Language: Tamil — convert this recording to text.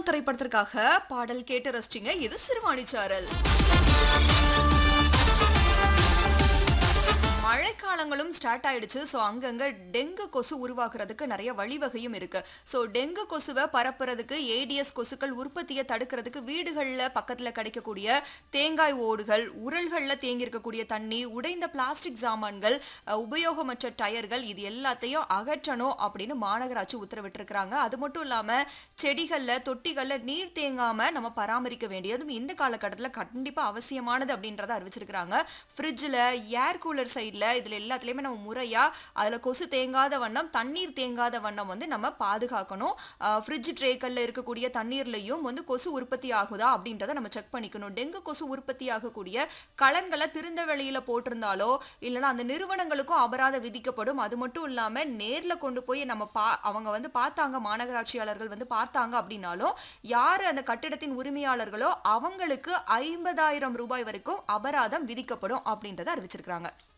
நான் திரைப்படத்திற்காக பாடல் கேட்டு ரசிச்சிங்க இது சிறுவாணி சாரல் மழைக்காலங்களும் ஸ்டார்ட் ஆயிடுச்சு ஸோ அங்கங்க டெங்கு கொசு உருவாக்குறதுக்கு நிறைய வழிவகையும் இருக்கு ஸோ டெங்கு கொசுவை பரப்புறதுக்கு ஏடிஎஸ் கொசுக்கள் உற்பத்தியை தடுக்கிறதுக்கு வீடுகளில் பக்கத்தில் கிடைக்கக்கூடிய தேங்காய் ஓடுகள் உரல்களில் தேங்கி இருக்கக்கூடிய தண்ணி உடைந்த பிளாஸ்டிக் சாமான்கள் அஹ், உபயோகமற்ற டயர்கள் இது எல்லாத்தையும் அகற்றணும் அப்படின்னு மாநகராட்சி உத்தரவிட்டிருக்கிறாங்க அது மட்டும் இல்லாமல் செடிகளில் தொட்டிகளில் நீர் தேங்காம நம்ம பராமரிக்க வேண்டியதும் இந்த காலகட்டத்தில் கண்டிப்பாக அவசியமானது அப்படின்றத அறிவிச்சிருக்கிறாங்க ஃப்ரிட்ஜில் ஏர் கூலர் சைடில் இதில் எல்லாத்துலேயுமே நம்ம முறையாக அதில் கொசு தேங்காத வண்ணம் தண்ணீர் தேங்காத வண்ணம் வந்து நம்ம பாதுகாக்கணும் ஃப்ரிட்ஜ் ட்ரேக்களில் இருக்கக்கூடிய தண்ணீர்லையும் வந்து கொசு உற்பத்தி ஆகுதா அப்படின்றத நம்ம செக் பண்ணிக்கணும் டெங்கு கொசு உற்பத்தி ஆகக்கூடிய கலன்களை திறந்த வெளியில போட்டிருந்தாலோ இல்லைன்னா அந்த நிறுவனங்களுக்கும் அபராதம் விதிக்கப்படும் அது மட்டும் இல்லாமல் நேரில் கொண்டு போய் நம்ம பா அவங்க வந்து பார்த்தாங்க மாநகராட்சியாளர்கள் வந்து பார்த்தாங்க அப்படின்னாலும் யார் அந்த கட்டிடத்தின் உரிமையாளர்களோ அவங்களுக்கு ஐம்பதாயிரம் ரூபாய் வரைக்கும் அபராதம் விதிக்கப்படும் அப்படின்றத அறிவிச்சிருக்காங்க